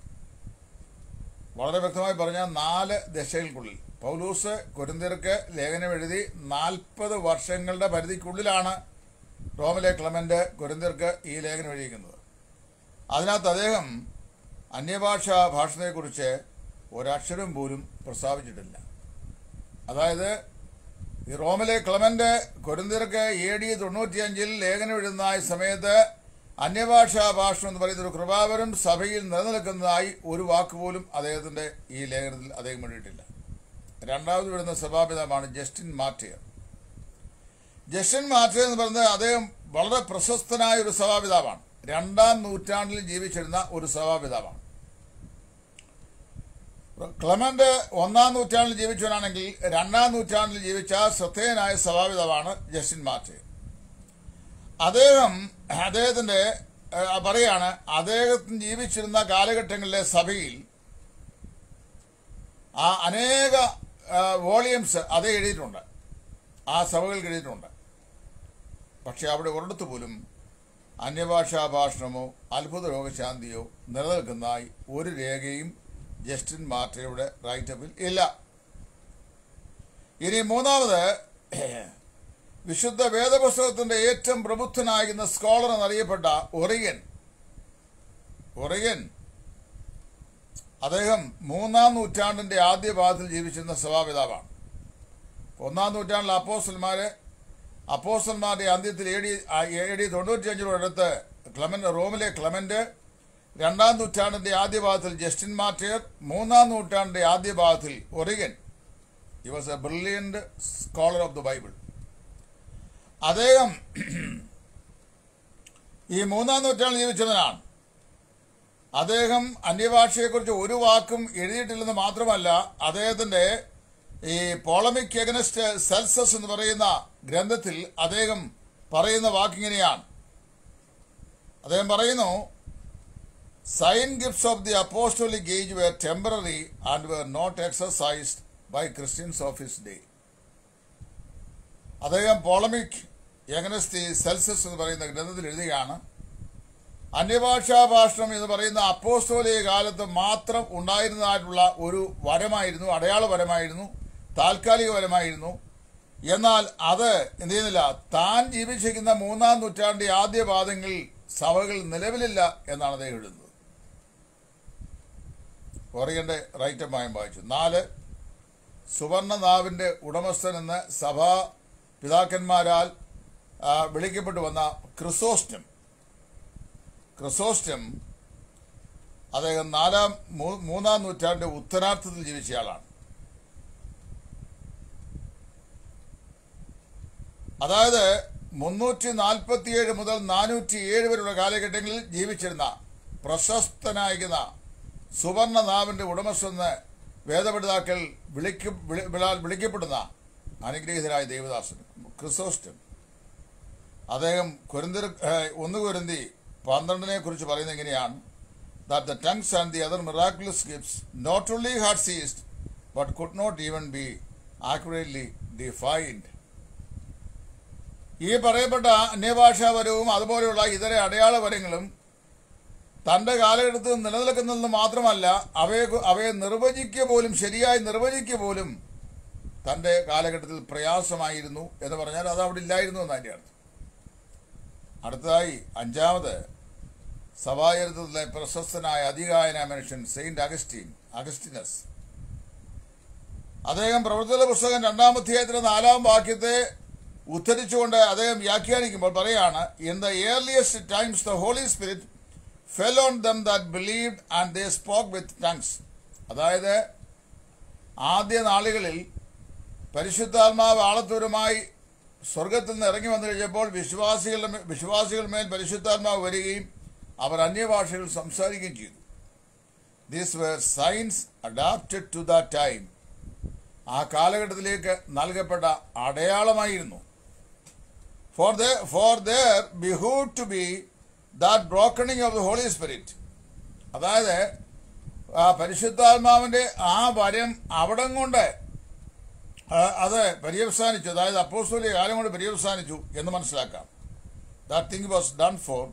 വളരെ വ്യക്തമായി പറഞ്ഞാൽ നാല് ദശകൾക്കുള്ളിൽ പൗലൂസ് കൊരിന്തിയർക്ക് ലേഖനം എഴുതി നാൽപ്പത് വർഷങ്ങളുടെ പരിധിക്കുള്ളിലാണ് റോമിലെ ക്ലമന്റ് കൊരിന്തിയർക്ക് ഈ ലേഖനം എഴുതിയിരിക്കുന്നത് അതിനകത്ത് അദ്ദേഹം അന്യഭാഷാ ഭാഷണത്തെക്കുറിച്ച് ഒരക്ഷരം പോലും പ്രസ്താവിച്ചിട്ടില്ല അതായത് ഈ റോമിലെ ക്ലമന്റ് കൊരിന്തിയർക്ക് എ ഡി തൊണ്ണൂറ്റിയഞ്ചിൽ ലേഖനം എഴുതുന്ന ഈ സമയത്ത് അന്യഭാഷാ ഭാഷണം എന്ന് പറയുന്ന ഒരു കൃപാവരം സഭയിൽ നിലനിൽക്കുന്നതായി ഒരു വാക്ക് പോലും അദ്ദേഹത്തിന്റെ ഈ ലേഖനത്തിൽ അദ്ദേഹം എഴുതിയിട്ടില്ല രണ്ടാമത് വരുന്ന സഭാപിതാവാണ് ജസ്റ്റിൻ മാർട്ടിയർ ജസ്റ്റിൻ മാർട്ടിയർ എന്ന് പറയുന്നത് അദ്ദേഹം വളരെ പ്രശസ്തനായ ഒരു സഭാപിതാവാണ് രണ്ടാം നൂറ്റാണ്ടിൽ ജീവിച്ചിരുന്ന ഒരു സഭാപിതാവാണ് ക്ലമന്റ് ഒന്നാം നൂറ്റാണ്ടിൽ ജീവിച്ചവനാണെങ്കിൽ രണ്ടാം നൂറ്റാണ്ടിൽ ജീവിച്ച ശ്രദ്ധേയനായ സഭാപിതാവാണ് ജസ്റ്റിൻ മാർട്ടിയർ അദ്ദേഹം അദ്ദേഹത്തിന്റെ ഏഹ്, പറയാണ് അദ്ദേഹത്തിന് ജീവിച്ചിരുന്ന കാലഘട്ടങ്ങളിലെ സഭയിൽ ആ അനേക വോളിയംസ് അത് എഴുതിയിട്ടുണ്ട് ആ സഭകൾക്ക് എഴുതിയിട്ടുണ്ട് പക്ഷെ അവിടെ ഒരിടത്ത് പോലും അന്യഭാഷാ ഭാഷണമോ അത്ഭുത രോഗശാന്തിയോ നിലനിൽക്കുന്നതായി ഒരു രേഖയും ജസ്റ്റിൻ മാർട്ടയുടെ റൈറ്റപ്പിൽ ഇല്ല ഇനി മൂന്നാമത് വിശുദ്ധ വേദപുസ്തകത്തിന്റെ ഏറ്റവും പ്രബുദ്ധനായിരുന്ന സ്കോളർ എന്നറിയപ്പെട്ട ഒറിയൻ ഒറിയൻ അദ്ദേഹം മൂന്നാം നൂറ്റാണ്ടിന്റെ ആദ്യ ഭാഗത്തിൽ ജീവിച്ചിരുന്ന സഭാപിതാവാണ് ഒന്നാം നൂറ്റാണ്ടിൽ അപ്പോസ്റ്റന്മാര് അപ്പോസ്റ്റന്മാരുടെ അന്ത്യത്തിൽ എ ഡി എ ഡി തൊണ്ണൂറ്റിയഞ്ചിനോടടുത്ത് ക്ലമന്റ് റോമിലെ ക്ലമന്റ് രണ്ടാം നൂറ്റാണ്ടിന്റെ ആദ്യ ഭാഗത്തിൽ ജസ്റ്റിൻ മാർട്ടിയർ മൂന്നാം നൂറ്റാണ്ടിന്റെ ആദ്യ ഭാഗത്തിൽ Origen he was a brilliant scholar of the Bible അദ്ദേഹം ഈ മൂന്നാം നൂറ്റാണ്ടിൽ ജീവിച്ചവനാണ് അദ്ദേഹം അന്യഭാഷയെക്കുറിച്ച് ഒരു വാക്കും എഴുതിയിട്ടില്ലെന്ന് മാത്രമല്ല അദ്ദേഹത്തിന്റെ ഈ പോളമിക് എഗനസ്റ്റ് സെൽസസ് എന്ന് പറയുന്ന ഗ്രന്ഥത്തിൽ അദ്ദേഹം പറയുന്ന വാക്കിങ്ങനെയാണ് അദ്ദേഹം പറയുന്നു sign gifts of the apostolic age were temporary and were not exercised by Christians of his day അദ്ദേഹം പോളമിക് എഗനസ്റ്റ് ദി സെൽസസ് എന്ന് പറയുന്ന ഗ്രന്ഥത്തിൽ എഴുതുകയാണ് അന്യഭാഷാ ഭാഷണം എന്ന് പറയുന്ന അപ്പോസ്തോലിക കാലത്ത് മാത്രം ഉണ്ടായിരുന്നതായിട്ടുള്ള ഒരു വരമായിരുന്നു അടയാളപരമായിരുന്നു താൽക്കാലികപരമായിരുന്നു എന്നാൽ അത് എന്ത് ചെയ്യുന്നില്ല താൻ ജീവിച്ചിരിക്കുന്ന മൂന്നാം നൂറ്റാണ്ടിന്റെ ആദ്യ പാദങ്ങളിൽ സഭകൾ നിലവിലില്ല എന്നാണ് അദ്ദേഹം എഴുതുന്നത് ഓറിയന്റെ റൈറ്റമായും വായിച്ചു നാല് സുവർണനാവിന്റെ ഉടമസ്ഥൻ എന്ന് സഭാ പിതാക്കന്മാരാൽ ആ, വിളിക്കപ്പെട്ടു വന്ന ക്രിസോസ്റ്റം ക്രിസോസ്റ്റം അദ്ദേഹം നാലാം മൂ- മൂന്നാം നൂറ്റാണ്ട് ഉത്തരാർത്ഥത്തിൽ ജീവിച്ചയാളാണ് അതായത് മുന്നൂറ്റി നാൽപ്പത്തിയേഴ് മുതൽ നാനൂറ്റി ഏഴ് വരെയുള്ള കാലഘട്ടങ്ങളിൽ ജീവിച്ചിരുന്ന പ്രശസ്തനായിരിക്കുന്ന സുവർണനാവിന്റെ ഉടമസ്ഥെന്ന് വേദപഠിതാക്കൾ വിളിക്ക വിളി- വിളാൽ വിളിക്കപ്പെടുന്ന അനുഗ്രഹീതരായ ദേവദാസൻ ക്രിസോസ്റ്റം അദ്ദേഹം കുരുന്തിർ ഒന്ന് കുരുന്തി പന്ത്രണ്ടിനെ കുറിച്ച് പറയുന്നത് എങ്ങനെയാണ് that the tongues and the other miraculous gifts not only had ceased but could not even be accurately defined ഈ പറയപ്പെട്ട അന്യഭാഷാപരവും അതുപോലെയുള്ള ഇതര അടയാളപരങ്ങളും തന്റെ കാലഘട്ടത്തിൽ നിലനിൽക്കുന്നതെന്ന് മാത്രമല്ല അവയെ അവയെ നിർവചിക്കുക പോലും ശരിയായി നിർവചിക്കുക പോലും തന്റെ കാലഘട്ടത്തിൽ പ്രയാസമായിരുന്നു എന്ന് പറഞ്ഞാൽ അത് അവിടെ ഇല്ലായിരുന്നു എന്നതിൻ്റെ അർത്ഥം അടുത്തതായി അഞ്ചാമത് സഭാചരിത്രത്തിലെ പ്രശസ്തനായ അധികായന മനുഷ്യൻ സെയിന്റ് അഗസ്റ്റീൻ അഗസ്റ്റിനസ് അദ്ദേഹം പ്രവർത്തന പുസ്തകം രണ്ടാം അധ്യായത്തിലെ നാലാം വാക്യത്തെ ഉദ്ധരിച്ചുകൊണ്ട് അദ്ദേഹം വ്യാഖ്യാനിക്കുമ്പോൾ പറയാണ് in the earliest times the Holy Spirit fell on them that believe and they spoke with tongues അതായത് ആദ്യ നാളുകളിൽ പരിശുദ്ധാത്മാവ് ആളത്തൂരുമായി സ്വർഗത്തിൽ നിന്ന് ഇറങ്ങി വന്നു കഴിഞ്ഞപ്പോൾ വിശ്വാസികളുടെ മേ- വിശ്വാസികളുടെ മേൽ പരിശുദ്ധാത്മാവ് വരികയും അവർ അന്യഭാഷകൾ സംസാരിക്കുകയും ചെയ്തു these were signs adapted to the time ആ കാലഘട്ടത്തിലേക്ക് നൽകപ്പെട്ട അടയാളമായിരുന്നു for the for there behoved to be that betokening of the Holy Spirit അതായത് ആ പരിശുദ്ധാത്മാവിന്റെ ആ വരം അവിടം കൊണ്ട് ആ, അത് പര്യവസാനിച്ചു അതായത് അപ്പോസ്തോലിക കാലം കൊണ്ട് പര്യവസാനിച്ചു എന്ന് മനസ്സിലാക്കാം that thing was done for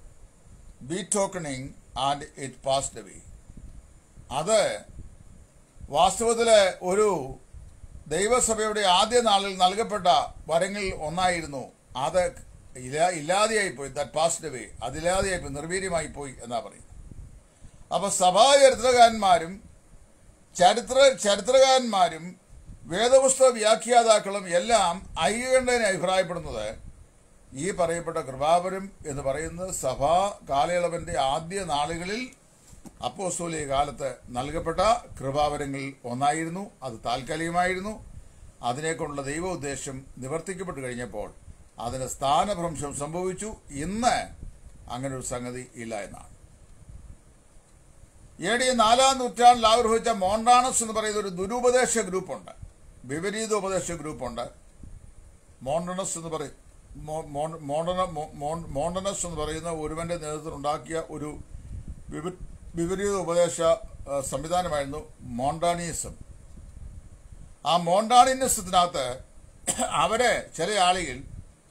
betokening and it passed away അത് വാസ്തവത്തിൽ ഒരു ദൈവസഭയുടെ ആദ്യ നാളിൽ നൽകപ്പെട്ട വരങ്ങളിൽ ഒന്നായിരുന്നു അത് ഇല്ലാ- ഇല്ലാതെയായി പോയി ദാറ്റ് പാസ്ഡ് അവേ അതില്ലാതെയായി പോയി നിർവീര്യമായി പോയി എന്നാ പറയുന്നത് അപ്പൊ സഭാ ചരിത്രകാരന്മാരും ചരിത്ര ചരിത്രകാരന്മാരും വേദപുസ്തക വ്യാഖ്യാതാക്കളും എല്ലാം ഐകണ്ഠനെ അഭിപ്രായപ്പെടുന്നത് ഈ പറയപ്പെട്ട കൃപാപരം എന്ന് പറയുന്നത് സഭാ കാലയളവിന്റെ ആദ്യ നാളുകളിൽ അപ്പോസ്തോലിക കാലത്ത് നൽകപ്പെട്ട കൃപാവരങ്ങളിൽ ഒന്നായിരുന്നു അത് താൽക്കാലികമായിരുന്നു അതിനെക്കൊണ്ടുള്ള ദൈവ ഉദ്ദേശം നിവർത്തിക്കപ്പെട്ടു കഴിഞ്ഞപ്പോൾ അതിന് സ്ഥാനഭ്രംശം സംഭവിച്ചു ഇന്ന് അങ്ങനെ ഒരു സംഗതി ഇല്ല എന്നാണ് എ ഡി നാലാം നൂറ്റാണ്ടിൽ ആവിർഭവിച്ച മോണ്ടാണസ് എന്ന് പറയുന്ന ഒരു ദുരുപദേശ ഗ്രൂപ്പുണ്ട് വിപരീത ഉപദേശ ഗ്രൂപ്പുണ്ട് മോണ്ടണസ് എന്ന് പറയും മോ- മോ- മോണ്ടന മോ- മോ- മോണ്ടനസ് എന്ന് പറയുന്ന ഒരുവന്റെ നേതൃത്വത്തിൽ ഉണ്ടാക്കിയ ഒരു വിപ- വിപരീത ഉപദേശ ആ, സംവിധാനമായിരുന്നു മോണ്ടാണിയസം ആ മോണ്ടാണിനിസത്തിനകത്ത് അവരെ ചില ആളുകൾ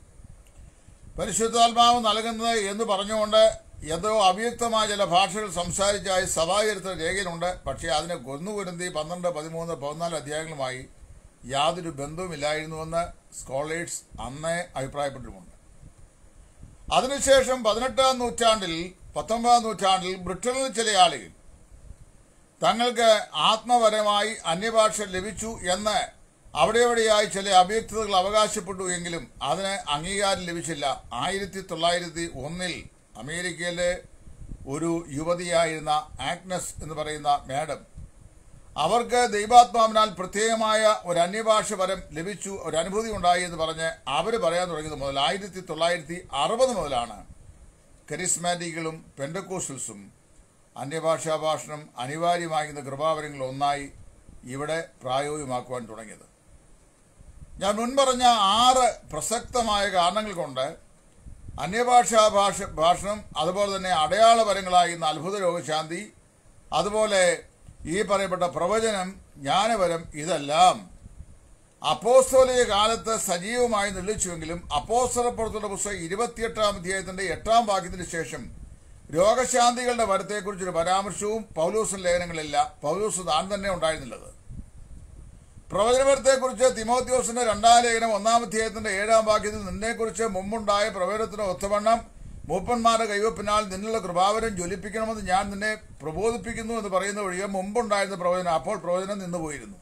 പരിശുദ്ധാത്മാവ് നൽകുന്നത് എന്ന് പറഞ്ഞുകൊണ്ട് എന്തോ അവ്യക്തമായ ചില ഭാഷകൾ സംസാരിച്ചായി സഭാചരിത്ര രേഖയിലുണ്ട് പക്ഷേ അതിനെ കൊന്നുകുരുന്തി പന്ത്രണ്ട് പതിമൂന്ന് പതിനാല് അധ്യായങ്ങളുമായി യാതൊരു ബന്ധവുമില്ലായിരുന്നുവെന്ന് സ്കോളേഴ്സ് അന്നേ അഭിപ്രായപ്പെട്ടിട്ടുമുണ്ട് അതിനുശേഷം പതിനെട്ടാം നൂറ്റാണ്ടിൽ പത്തൊമ്പതാം നൂറ്റാണ്ടിൽ ബ്രിട്ടനിൽ ചില ആളുകൾ തങ്ങൾക്ക് ആത്മപരമായി അന്യഭാഷ ലഭിച്ചു എന്ന് അവിടെ എവിടെയായി ചില അവ്യക്തതകൾ അവകാശപ്പെട്ടു എങ്കിലും അതിന് അംഗീകാരം ലഭിച്ചില്ല ആയിരത്തി തൊള്ളായിരത്തി ഒന്നിൽ അമേരിക്കയിലെ ഒരു യുവതിയായിരുന്ന ആഗ്നസ് എന്ന് പറയുന്ന മാഡം അവർക്ക് ദൈവാത്മാവിനാൽ പ്രത്യേകമായ ഒരു അന്യഭാഷ വരം ലഭിച്ചു ഒരു അനുഭൂതി ഉണ്ടായി എന്ന് പറഞ്ഞ് അവർ പറയാൻ തുടങ്ങിയത് മുതൽ ആയിരത്തി തൊള്ളായിരത്തി അറുപത് മുതലാണ് കരിസ്മാറ്റിക്കുകളും പെൻഡക്കോസ്റ്റൽസും അന്യഭാഷാ ഭാഷണം അനിവാര്യമാകുന്ന കൃപാവരങ്ങളിൽ ഒന്നായി ഇവിടെ പ്രായോഗികമാക്കുവാൻ തുടങ്ങിയത് ഞാൻ മുൻപറഞ്ഞ ആറ് പ്രസക്തമായ കാരണങ്ങൾ കൊണ്ട് അന്യഭാഷാ ഭാഷ ഭാഷണം അതുപോലെ തന്നെ അടയാളപരങ്ങളായിരുന്ന അത്ഭുത രോഗശാന്തി അതുപോലെ ഈ പറയപ്പെട്ട പ്രവചനം ജ്ഞാനപരം ഇതെല്ലാം അപ്പോസ്തോലിക കാലത്ത് സജീവമായി നിലച്ചുവെങ്കിലും അപ്പോസ്തലപ്പുറത്തുള്ള പുസ്തകം ഇരുപത്തിയെട്ടാം അധ്യായത്തിന്റെ എട്ടാം വാക്യത്തിന് ശേഷം രോഗശാന്തികളുടെ വരത്തെക്കുറിച്ചൊരു പരാമർശവും പൗലൂസിന്റെ ലേഖനങ്ങളില്ല പൗലൂസ് താൻ തന്നെ ഉണ്ടായിരുന്നില്ലത് പ്രവചനപരത്തെക്കുറിച്ച് തിമോത്യോസിന്റെ രണ്ടാം ലേഖനം ഒന്നാം അധ്യായത്തിന്റെ ഏഴാം വാക്യത്തിൽ നിന്നെക്കുറിച്ച് മുമ്പുണ്ടായ പ്രവചനത്തിന് ഒത്തവണ്ണം മൂപ്പന്മാരുടെ കൈവപ്പിനാൽ നിന്നുള്ള കൃപാവരം ജ്വലിപ്പിക്കണമെന്ന് ഞാൻ നിന്നെ പ്രബോധിപ്പിക്കുന്നു എന്ന് പറയുന്ന ഒഴികെ മുമ്പുണ്ടായിരുന്ന പ്രവചനം അപ്പോൾ പ്രവചനം നിന്നുപോയിരുന്നു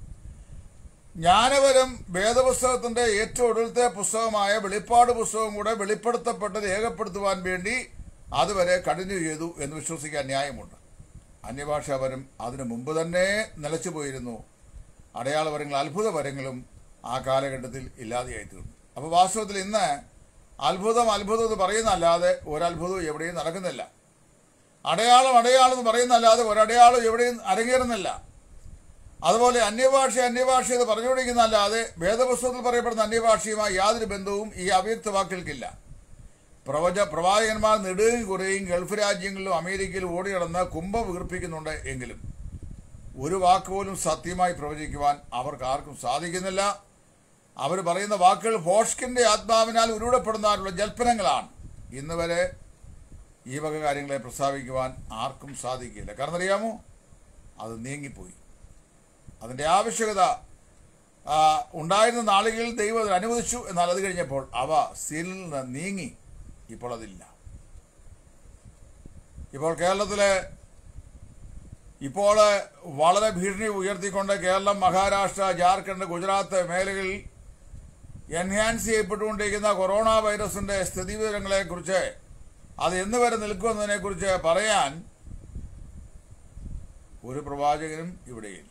ജ്ഞാനപരം വേദപുസ്തകത്തിന്റെ ഏറ്റവും ഒടുവിലത്തെ പുസ്തകമായ വെളിപ്പാട് പുസ്തകം കൂടെ വെളിപ്പെടുത്തപ്പെട്ട് രേഖപ്പെടുത്തുവാൻ വേണ്ടി അതുവരെ കണ്ടിന്യൂ ചെയ്തു എന്ന് വിശ്വസിക്കാൻ ന്യായമുണ്ട് അന്യഭാഷാപരം അതിനു മുമ്പ് തന്നെ നിലച്ചു പോയിരുന്നു അടയാളപരങ്ങൾ അത്ഭുതപരങ്ങളും ആ കാലഘട്ടത്തിൽ ഇല്ലാതെയായി തീർന്നു അപ്പോൾ വാസ്തവത്തിൽ ഇന്ന് അത്ഭുതം അത്ഭുതം എന്ന് പറയുന്നല്ലാതെ ഒരത്ഭുതവും എവിടെയും നടക്കുന്നില്ല അടയാളം അടയാളം എന്ന് പറയുന്നല്ലാതെ ഒരടയാളം എവിടെയും അരങ്ങേറുന്നില്ല അതുപോലെ അന്യഭാഷ അന്യഭാഷ എന്ന് പറഞ്ഞുകൊണ്ടിരിക്കുന്നതല്ലാതെ വേദപുസ്തകത്തിൽ പറയപ്പെടുന്ന അന്യഭാഷയുമായി യാതൊരു ബന്ധവും ഈ അവ്യക്ത വാക്കുകൾക്കില്ല പ്രവച പ്രവാചകന്മാർ നെടുകയും കുറയും ഗൾഫ് രാജ്യങ്ങളിലും അമേരിക്കയിലും ഓടി നടന്ന് കുംഭം വീർപ്പിക്കുന്നുണ്ട് എങ്കിലും ഒരു വാക്ക് പോലും സത്യമായി പ്രവചിക്കുവാൻ അവർക്ക് ആർക്കും സാധിക്കുന്നില്ല അവർ പറയുന്ന വാക്കുകൾ ഫോഷ്കിന്റെ ആത്മാവിനാൽ ഉരുവിടപ്പെടുന്നതിനുള്ള ജൽപ്പനങ്ങളാണ് ഇന്ന് വരെ ഈ വക കാര്യങ്ങളെ പ്രസ്താവിക്കുവാൻ ആർക്കും സാധിക്കില്ല കാരണം അറിയാമോ അത് നീങ്ങിപ്പോയി അതിൻ്റെ ആവശ്യകത ആ, ഉണ്ടായിരുന്ന നാളുകളിൽ ദൈവം അത് അനുവദിച്ചു എന്നാൽ അത് കഴിഞ്ഞപ്പോൾ അവ സീലിൽ നിന്ന് നീങ്ങി ഇപ്പോൾ അതില്ല ഇപ്പോൾ കേരളത്തിലെ ഇപ്പോൾ വളരെ ഭീഷണി ഉയർത്തിക്കൊണ്ട് കേരളം മഹാരാഷ്ട്ര ജാർഖണ്ഡ് ഗുജറാത്ത് മേഖലകളിൽ എൻഹാൻസ് ചെയ്യപ്പെട്ടുകൊണ്ടിരിക്കുന്ന കൊറോണ വൈറസിന്റെ സ്ഥിതിവിവരങ്ങളെ കുറിച്ച് അത് എന്ന് വരെ നിൽക്കുമെന്നതിനെ കുറിച്ച് പറയാൻ ഒരു പ്രവാചകനും ഇവിടെയില്ല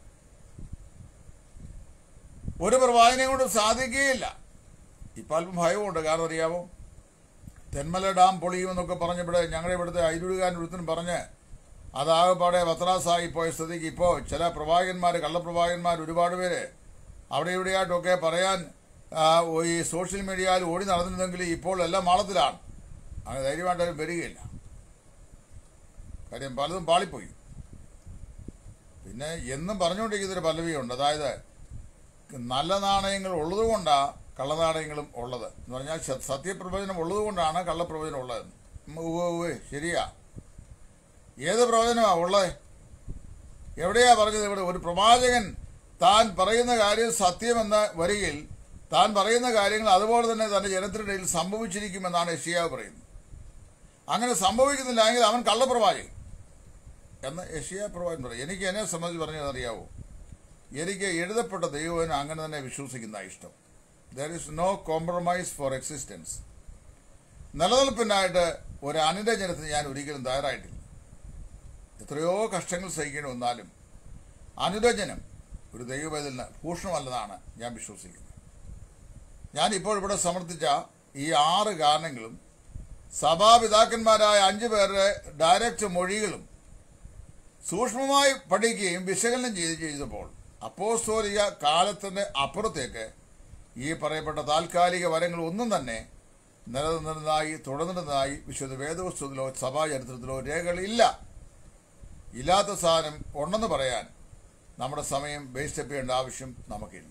ഒരു പ്രവാചകനെ കൊണ്ട് സാധിക്കുകയില്ല ഇപ്പം അല്പം ഭയമുണ്ട് കാരണം അറിയാമോ തെന്മല ഡാം പൊളിയുമെന്നൊക്കെ പറഞ്ഞിവിടെ ഞങ്ങളുടെ ഇവിടുത്തെ അയിരൂരുകാരൻ ഒരുത്തനും പറഞ്ഞ് അതാകെപ്പാടെ വത്രാസായി പോയ സ്ഥിതിക്ക് ഇപ്പോൾ ചില പ്രവാചകന്മാർ കള്ളപ്രവാചകന്മാർ ഒരുപാട് പേര് അവിടെ ഇവിടെയായിട്ടൊക്കെ പറയാൻ ആ, ഈ സോഷ്യൽ മീഡിയയിൽ ഓടി നടന്നിരുന്നെങ്കിൽ ഇപ്പോൾ എല്ലാം മാളത്തിലാണ് അങ്ങനെ ധൈര്യമായിട്ടാരും വരികയില്ല കാര്യം പലതും പാളിപ്പോയി പിന്നെ എന്നും പറഞ്ഞുകൊണ്ടിരിക്കുന്നൊരു പല്ലവിയുണ്ട് അതായത് നല്ല നാണയങ്ങൾ ഉള്ളതുകൊണ്ടാണ് കള്ളനാണയങ്ങളും ഉള്ളത് എന്ന് പറഞ്ഞാൽ സ- സത്യപ്രവചനം ഉള്ളതുകൊണ്ടാണ് കള്ളപ്രവചനം ഉള്ളത് ഉം, ഉവ്വ് ഉവ്വ് ശരിയാ ഏത് പ്രവചനമാണ് ഉള്ളത് എവിടെയാ പറഞ്ഞത് ഇവിടെ ഒരു പ്രവാചകൻ താൻ പറയുന്ന കാര്യം സത്യമെന്ന വരികയിൽ താൻ പറയുന്ന കാര്യങ്ങൾ അതുപോലെ തന്നെ തന്റെ ജനത്തിനിടയിൽ സംഭവിച്ചിരിക്കുമെന്നാണ് യഷിയാവ് പറയുന്നത് അങ്ങനെ സംഭവിക്കുന്നില്ല എങ്കിൽ അവൻ കള്ളപ്രവാചകൻ എന്ന് യഷിയ പ്രവാചകൻ പറയും എനിക്ക് എന്നെ സംബന്ധിച്ച് പറഞ്ഞത് അറിയാവോ എനിക്ക് എഴുതപ്പെട്ട ദൈവത്തിന് അങ്ങനെ തന്നെ വിശ്വസിക്കുന്ന ഇഷ്ടം there is no compromise for existence നിലനിൽപ്പിനായിട്ട് ഒരു അനുരഞ്ജനത്തിന് ഞാൻ ഒരിക്കലും തയ്യാറായിട്ടില്ല എത്രയോ കഷ്ടങ്ങൾ സഹിക്കേണ്ടി വന്നാലും അനുരഞ്ജനം ഒരു ദൈവവേദന ഭൂഷണമല്ലെന്നാണ് ഞാൻ വിശ്വസിക്കുന്നത് ഞാൻ ഇപ്പോൾ ഇവിടെ സമർത്ഥിച്ച ഈ ആറ് കാരണങ്ങളും സഭാപിതാക്കന്മാരായ അഞ്ചു പേരുടെ ഡയറക്റ്റ് മൊഴികളും സൂക്ഷ്മമായി പഠിക്കുകയും വിശകലനം ചെയ്ത് ചെയ്തപ്പോൾ അപ്പോസ്തോലിക കാലത്തിന്റെ അപ്പുറത്തേക്ക് ഈ പറയപ്പെട്ട താൽക്കാലിക വരങ്ങൾ ഒന്നും തന്നെ നിലനിന്നതായി തുടർന്നിരുന്നതായി വിശുദ്ധ വേദവസ്തുതിലോ സഭാചരിത്രത്തിലോ രേഖകളില്ല ഇല്ലാത്ത സാധനം ഉണ്ടെന്ന് പറയാൻ നമ്മുടെ സമയം വേസ്റ്റ് ചെയ്യേണ്ട ആവശ്യം നമുക്കില്ല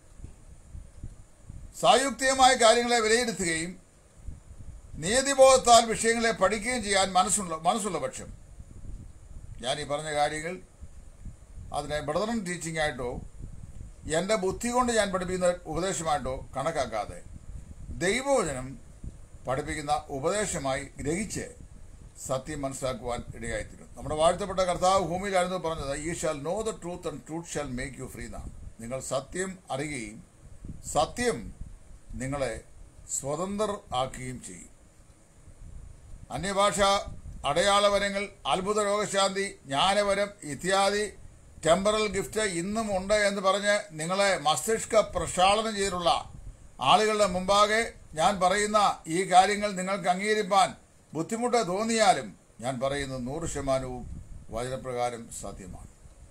സായുക്തികമായ കാര്യങ്ങളെ വിലയിരുത്തുകയും നീതിബോധത്താൽ വിഷയങ്ങളെ പഠിക്കുകയും ചെയ്യാൻ മനസ്സുള്ള മനസ്സുള്ള പക്ഷം ഞാൻ ഈ പറഞ്ഞ കാര്യങ്ങൾ അതിനെ ബ്രദറൻ ടീച്ചിങ് ആയിട്ടോ എൻ്റെ ബുദ്ധി കൊണ്ട് ഞാൻ പഠിപ്പിക്കുന്ന ഉപദേശമായിട്ടോ കണക്കാക്കാതെ ദൈവവചനം പഠിപ്പിക്കുന്ന ഉപദേശമായി ഗ്രഹിച്ച് സത്യം മനസ്സിലാക്കുവാൻ ഇടയായിത്തീരും നമ്മുടെ വാഴ്ത്തപ്പെട്ട കർത്താവ് ഭൂമിയിലായിരുന്നു പറഞ്ഞത് ഈ shall know the truth and truth shall make you free എന്നാണ് നിങ്ങൾ സത്യം അറിയുകയും സത്യം നിങ്ങളെ സ്വതന്ത്രർ ആക്കുകയും ചെയ്യും അന്യഭാഷ അടയാളവരങ്ങൾ അത്ഭുത രോഗശാന്തി ജ്ഞാനവരം ഇത്യാദി ടെമ്പറൽ ഗിഫ്റ്റ് ഇന്നും ഉണ്ട് എന്ന് പറഞ്ഞ് നിങ്ങളെ മസ്തിഷ്ക പ്രക്ഷാളനം ചെയ്തിട്ടുള്ള ആളുകളുടെ മുമ്പാകെ ഞാൻ പറയുന്ന ഈ കാര്യങ്ങൾ നിങ്ങൾക്ക് അംഗീകരിപ്പാൻ ബുദ്ധിമുട്ട് തോന്നിയാലും ഞാൻ പറയുന്നത് നൂറ് ശതമാനവും വചനപ്രകാരം സാധ്യമാണ്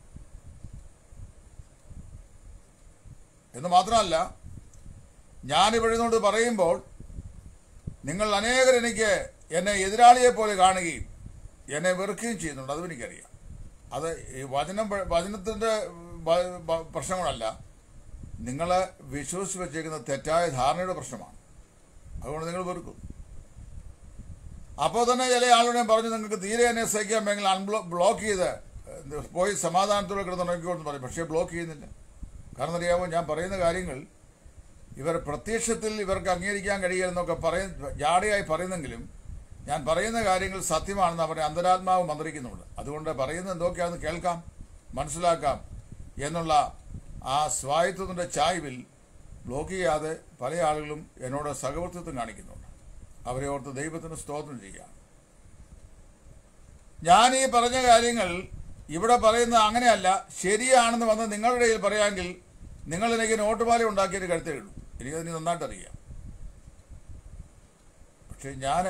എന്ന് മാത്രമല്ല ഞാനിവിടെ നിന്നോട് പറയുമ്പോൾ നിങ്ങൾ അനേകർ എനിക്ക് എന്നെ എതിരാളിയെ പോലെ കാണുകയും എന്നെ വെറുക്കുകയും ചെയ്യുന്നുണ്ട് അതും എനിക്കറിയാം അത് ഈ വചനം പ- വചനത്തിന്റെ വ- വ- പ്രശ്നങ്ങളല്ല നിങ്ങൾ വിശ്വസിച്ച് വെച്ചേക്കുന്ന തെറ്റായ ധാരണയുടെ പ്രശ്നമാണ് അതുകൊണ്ട് നിങ്ങൾ വെറുക്കും അപ്പോൾ തന്നെ ചില ആളുടെ പറഞ്ഞു നിങ്ങൾക്ക് തീരെ എന്നെ സഹിക്കാൻ വേണമെങ്കിൽ അൺബ്ലോ ബ്ലോക്ക് ചെയ്ത് ഏഹ്, പോയി സമാധാനത്തോടെ കിടന്ന് നോക്കിക്കോന്ന് പറയും പക്ഷേ ബ്ലോക്ക് ചെയ്യുന്നില്ല കാരണം അറിയാമോ ഞാൻ പറയുന്ന കാര്യങ്ങൾ ഇവർ പ്രത്യക്ഷത്തിൽ ഇവർക്ക് അംഗീകരിക്കാൻ കഴിയില്ലെന്നൊക്കെ പറയ ജാടയായി പറയുന്നെങ്കിലും ഞാൻ പറയുന്ന കാര്യങ്ങൾ സത്യമാണെന്ന് അവരുടെ അന്തരാത്മാവ് മന്ത്രിക്കുന്നുണ്ട് അതുകൊണ്ട് പറയുന്നത് എന്തൊക്കെയാണെന്ന് കേൾക്കാം മനസ്സിലാക്കാം എന്നുള്ള ആ സ്വായത്വത്തിൻ്റെ ചായ്വിൽ ബ്ലോക്ക് ചെയ്യാതെ പല ആളുകളും എന്നോട് സഹവർത്തിത്വം കാണിക്കുന്നുണ്ട് അവരെ ഓർത്ത് ദൈവത്തിന് സ്തോത്രം ചെയ്യാം ഞാൻ ഈ പറഞ്ഞ കാര്യങ്ങൾ ഇവിടെ പറയുന്നത് അങ്ങനെയല്ല ശരിയാണെന്ന് വന്ന് നിങ്ങളുടെ ഇടയിൽ പറയാമെങ്കിൽ നിങ്ങൾ എനിക്ക് നോട്ടുപാല ഉണ്ടാക്കിയൊരു കരുത്തേ ഉള്ളൂ എനിക്കതിന് നന്നായിട്ട് അറിയാം പക്ഷെ ഞാൻ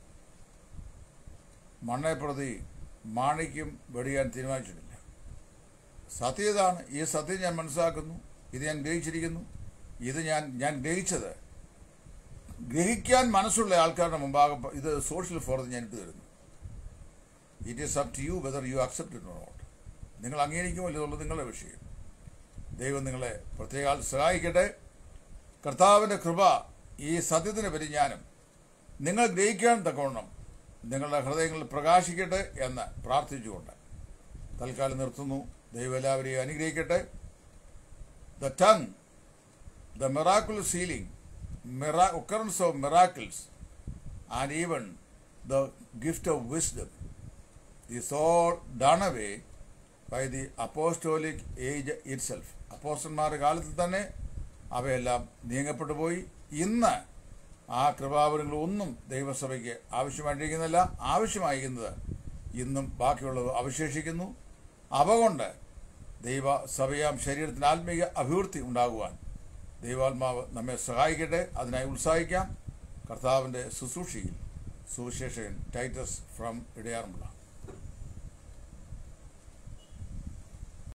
മണ്ണെ പ്രതി മാണിക്കും വെടിയാൻ തീരുമാനിച്ചിട്ടില്ല സത്യം ഇതാണ് ഈ സത്യം ഞാൻ മനസ്സിലാക്കുന്നു ഇത് ഞാൻ ഗ്രഹിച്ചിരിക്കുന്നു ഇത് ഞാൻ ഞാൻ ഗ്രഹിച്ചത് ഗ്രഹിക്കാൻ മനസ്സുള്ള ആൾക്കാരുടെ മുമ്പാകെ പ- ഇത് സോഷ്യൽ ഫോറം ഞാൻ ഇട്ട് തരുന്നു it is up to you whether you accept it not നിങ്ങൾ അംഗീകരിക്കുമോ ഇല്ലെന്നുള്ളത് നിങ്ങളുടെ വിഷയം ദൈവം നിങ്ങളെ പ്രത്യേക സഹായിക്കട്ടെ കർത്താവിൻ്റെ കൃപ ഈ സത്യത്തിന് പരിജ്ഞാനം നിങ്ങൾ ഗ്രഹിക്കാൻ തക്കവണ്ണം നിങ്ങളുടെ ഹൃദയങ്ങളിൽ പ്രകാശിക്കട്ടെ എന്ന് പ്രാർത്ഥിച്ചുകൊണ്ട് തൽക്കാലം നിർത്തുന്നു ദൈവം എല്ലാവരെയും അനുഗ്രഹിക്കട്ടെ the tongue the miraculous healing മിറാ occurrence of miracles and even the gift of wisdom is all done away by the apostolic age itself അപ്പോസ്റ്റന്മാരുടെ കാലത്തിൽ തന്നെ അവയെല്ലാം നീങ്ങപ്പെട്ടു പോയി ഇന്ന് ആ കൃപാവരങ്ങൾ ഒന്നും ദൈവസഭയ്ക്ക് ആവശ്യമായിട്ടിരിക്കുന്നില്ല ആവശ്യമായിരിക്കുന്നത് ഇന്നും ബാക്കിയുള്ളത് അവശേഷിക്കുന്നു അവ കൊണ്ട് ദൈവ സഭയാം ശരീരത്തിന് ആത്മീയ അഭിവൃദ്ധി ഉണ്ടാകുവാൻ ദൈവാത്മാവ് നമ്മെ സഹായിക്കട്ടെ അതിനായി ഉത്സാഹിക്കാം കർത്താവിൻ്റെ ശുശ്രൂഷയിൽ സുവിശേഷകൻ ടൈറ്റസ് ഫ്രം ഇടയാറുമുള്ള